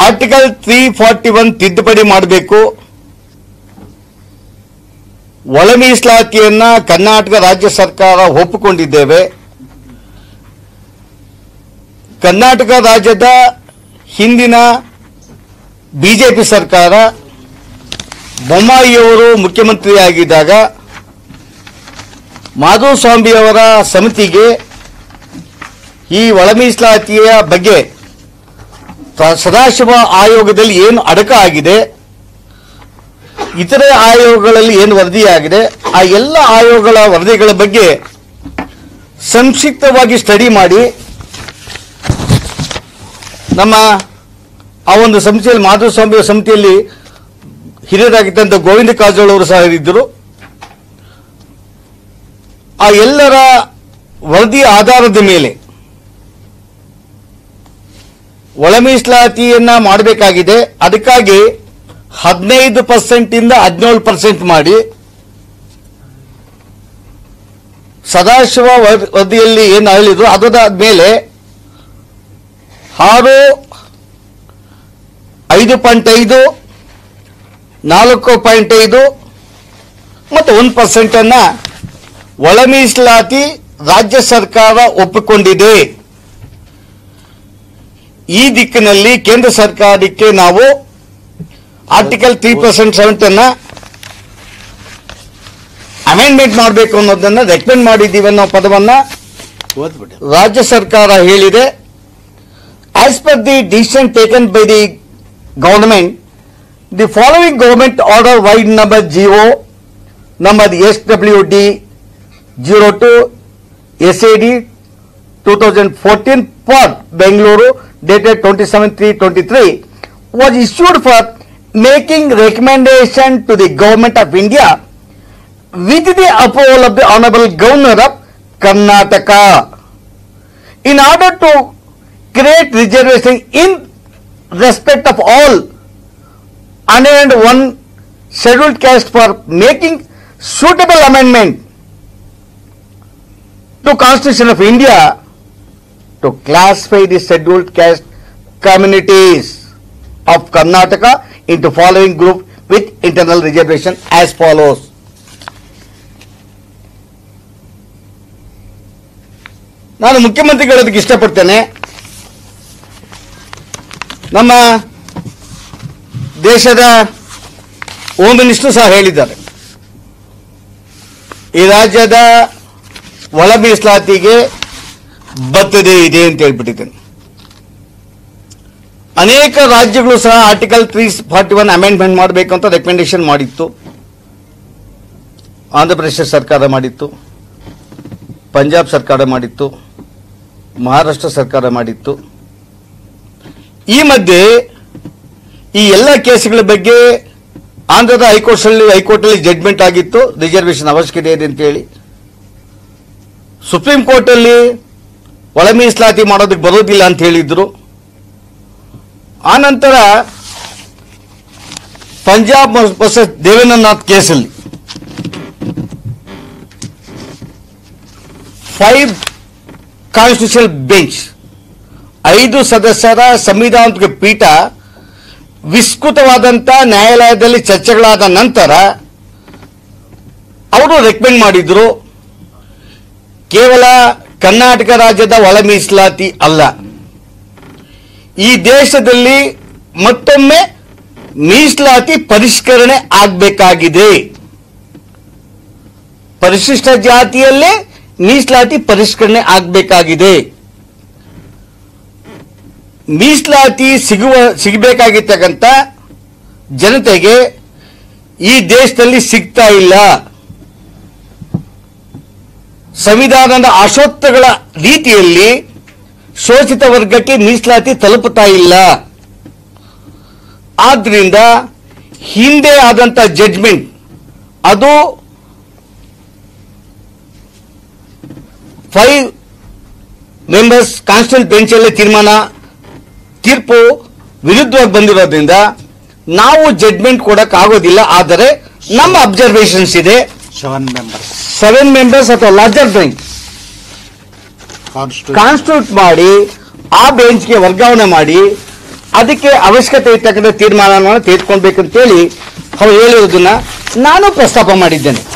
Article three forty one ತಿದ್ದುಪಡಿ ಮಾಡಬೇಕು ಒಳ ಮೀಸಲಾತಿಯನ್ನ ಕರ್ನಾಟಕ ರಾಜ್ಯ ಸರ್ಕಾರ ಒಪ್ಪಿಕೊಂಡಿದ್ದೇವೆ ಕರ್ನಾಟಕ ರಾಜ್ಯದ ಹಿಂದಿನ ಬಿಜೆಪಿ ಸರ್ಕಾರ ಬೊಮ್ಮಾಯಿಯವರು ಮುಖ್ಯಮಂತ್ರಿಯಾಗಿದ್ದಾಗ ಮಾಧುಸ್ವಾಮಿಯವರ ಸಮಿತಿಗೆ ಈ ಒಳ ಮೀಸಲಾತಿಯ ಬಗ್ಗೆ ಸ- ಸದಾಶಿವ ಆಯೋಗದಲ್ಲಿ ಏನು ಅಡಕ ಆಗಿದೆ ಇತರೆ ಆಯೋಗಗಳಲ್ಲಿ ಏನು ವರದಿಯಾಗಿದೆ ಆ ಎಲ್ಲ ಆಯೋಗಗಳ ವರದಿಗಳ ಬಗ್ಗೆ ಸಂಕ್ಷಿಪ್ತವಾಗಿ ಸ್ಟಡಿ ಮಾಡಿ ನಮ್ಮ ಆ ಒಂದು ಸಂಸ್ಥೆಯಲ್ಲಿ ಮಾಧುಸ್ವಾಮಿ ಸಮಿತಿಯಲ್ಲಿ ಹಿರಿಯರಾಗಿದ್ದಂಥ ಗೋವಿಂದ ಕಾರಜೋಳ ಅವರು ಸಹ ಇದ್ದರು ಆ ಎಲ್ಲರ ವರದಿಯ ಆಧಾರದ ಮೇಲೆ ಒಳ ಮೀಸಲಾತಿಯನ್ನ ಮಾಡಬೇಕಾಗಿದೆ ಅದಕ್ಕಾಗಿ ಹದಿನೈದು ಪರ್ಸೆಂಟ್ ಇಂದ ಹದಿನೇಳು ಪರ್ಸೆಂಟ್ ಮಾಡಿ ಸದಾಶಿವ ವರ- ವರದಿಯಲ್ಲಿ ಏನು ಹೇಳಿದ್ರು ಅದರ ಮೇಲೆ ಆರು ಐದು ಪಾಯಿಂಟ್ ಐದು ನಾಲ್ಕು ಪಾಯಿಂಟ್ ಐದು ಮತ್ತು ಒಂದು ಪರ್ಸೆಂಟ್ ಅನ್ನ ಒಳ ಮೀಸಲಾತಿ ರಾಜ್ಯ ಸರ್ಕಾರ ಒಪ್ಪಿಕೊಂಡಿದೆ ಈ ದಿಕ್ಕಿನಲ್ಲಿ ಕೇಂದ್ರ ಸರ್ಕಾರಕ್ಕೆ ನಾವು ಆರ್ಟಿಕಲ್ ತ್ರೀ ಪರ್ಸೆಂಟ್ ಸೆವೆಂಟನ್ನ ಅಮೆಂಡ್ಮೆಂಟ್ ಮಾಡಬೇಕು ಅನ್ನೋದನ್ನ ರೆಕಮೆಂಡ್ ಮಾಡಿದ್ದೀವಿ ಅನ್ನೋ ಪದವನ್ನ ಓದ್ಬಿಡಿ ರಾಜ್ಯ ಸರ್ಕಾರ ಹೇಳಿದೆ as per the decision taken by the government the following government order vide number GO number S W D zero two S A D two thousand fourteen for Bengaluru dated twenty seven three twenty three was issued for making recommendation to the government of India with the approval of the Honorable Governor of Karnataka in order to create reservation in respect of all 101 scheduled caste for making suitable amendment to Constitution of India to classify the scheduled caste communities of Karnataka into following group with internal reservation as follows. ನಾನು ಮುಖ್ಯಮಂತ್ರಿಗಳದಕ್ಕೆ ಇಷ್ಟಪಡ್ತೇನೆ ನಮ್ಮ ದೇಶದ home minister ಸಹ ಹೇಳಿದ್ದಾರೆ ಈ ರಾಜ್ಯದ ಒಳ ಮೀಸಲಾತಿಗೆ ಬದ್ಧತೆ ಇದೆ ಅಂತ ಹೇಳ್ಬಿಟ್ಟಿದ್ದೇನೆ ಅನೇಕ ರಾಜ್ಯಗಳು ಸಹ article three forty one amendment ಮಾಡಬೇಕು ಅಂತ ರೆಕಮೆಂಡೇಶನ್ ಮಾಡಿತ್ತು ಆಂಧ್ರ ಪ್ರದೇಶ ಸರ್ಕಾರ ಮಾಡಿತ್ತು ಪಂಜಾಬ್ ಸರ್ಕಾರ ಮಾಡಿತ್ತು ಮಹಾರಾಷ್ಟ್ರ ಸರ್ಕಾರ ಮಾಡಿತ್ತು ಈ ಮಧ್ಯೆ ಈ ಎಲ್ಲ ಕೇಸ್ಗಳ ಬಗ್ಗೆ ಆಂಧ್ರದ ಹೈಕೋರ್ಟ್ಸಲ್ಲಿ ಹೈಕೋರ್ಟಲ್ಲಿ ಜಡ್ಮೆಂಟ್ ಆಗಿತ್ತು ರಿಸರ್ವೇಷನ್ ಅವಶ್ಯಕತೆ ಇದೆ ಅಂತೇಳಿ ಸುಪ್ರೀಂ ಕೋರ್ಟಲ್ಲಿ ಒಳ ಮೀಸಲಾತಿ ಮಾಡೋದಕ್ಕೆ ಬರೋದಿಲ್ಲ ಅಂತ ಹೇಳಿದ್ರು ಆನಂತರ ಪಂಜಾಬ್ ವರ್ಸಸ್ ದೇವೇಂದ್ರನಾಥ್ ಕೇಸಲ್ಲಿ ಫೈವ್ ಕಾನ್ಸ್ಟಿಟ್ಯೂಷನಲ್ ಬೆಂಚ್ ಐದು ಸದಸ್ಯರ ಸಂವಿಧಾನಿಕ ಪೀಠ ವಿಸ್ತೃತವಾದಂಥ ನ್ಯಾಯಾಲಯದಲ್ಲಿ ಚರ್ಚೆಗಳಾದ ನಂತರ ಅವರು ರೆಕಮೆಂಡ್ ಮಾಡಿದ್ರು ಕೇವಲ ಕರ್ನಾಟಕ ರಾಜ್ಯದ ಒಳ ಮೀಸಲಾತಿ ಅಲ್ಲ ಈ ದೇಶದಲ್ಲಿ ಮತ್ತೊಮ್ಮೆ ಮೀಸಲಾತಿ ಪರಿಷ್ಕರಣೆ ಆಗಬೇಕಾಗಿದೆ ಪರಿಶಿಷ್ಟ ಜಾತಿಯಲ್ಲೇ ಮೀಸಲಾತಿ ಪರಿಷ್ಕರಣೆ ಆಗಬೇಕಾಗಿದೆ ಮೀಸಲಾತಿ ಸಿಗುವ ಸಿಗಬೇಕಾಗಿರ್ತಕ್ಕಂಥ ಜನತೆಗೆ ಈ ದೇಶದಲ್ಲಿ ಸಿಗ್ತಾ ಇಲ್ಲ ಸಂವಿಧಾನದ ಆಶೋತ್ತಗಳ ರೀತಿಯಲ್ಲಿ ಶೋಷಿತ ವರ್ಗಕ್ಕೆ ಮೀಸಲಾತಿ ತಲುಪುತ್ತಾ ಇಲ್ಲ ಆದ್ರಿಂದ ಹಿಂದೆ ಆದಂತ ಜಡ್ಜ್ಮೆಂಟ್ ಅದು ಫೈವ್ ಮೆಂಬರ್ಸ್ ಕಾನ್ಸ್ಟಿಟ್ಯೂಂಟ್ ಬೆಂಚಲ್ಲಿ ತೀರ್ಮಾನ ತೀರ್ಪು ವಿರುದ್ಧವಾಗಿ ಬಂದಿರೋದ್ರಿಂದ ನಾವು ಜಡ್ಮೆಂಟ್ ಕೊಡಕ್ ಆಗೋದಿಲ್ಲ ಆದರೆ ನಮ್ಮ ಅಬ್ಸರ್ವೇಷನ್ಸ್ ಇದೆ ಸೆವೆನ್ ಮೆಂಬರ್ಸ್ ಸೆವೆನ್ ಮೆಂಬರ್ಸ್ ಅಥವಾ ಲಾರ್ಜರ್ ಬೆಂಚ್ ಕಾನ್ಸ್ಟಿಟ್ಯೂಷನ್ ಕಾನ್ಸ್ಟಿಟ್ಯೂಟ್ ಮಾಡಿ ಆ ಬೆಂಚ್ಗೆ ವರ್ಗಾವಣೆ ಮಾಡಿ ಅದಕ್ಕೆ ಅವಶ್ಯಕತೆ ಇರ್ತಕ್ಕಂಥ ತೀರ್ಮಾನವನ್ನು ತೆಗೆದುಕೊಳ್ಬೇಕಂತೇಳಿ ಅವ್ರು ಹೇಳಿರೋದನ್ನ ನಾನು ಪ್ರಸ್ತಾಪ ಮಾಡಿದ್ದೇನೆ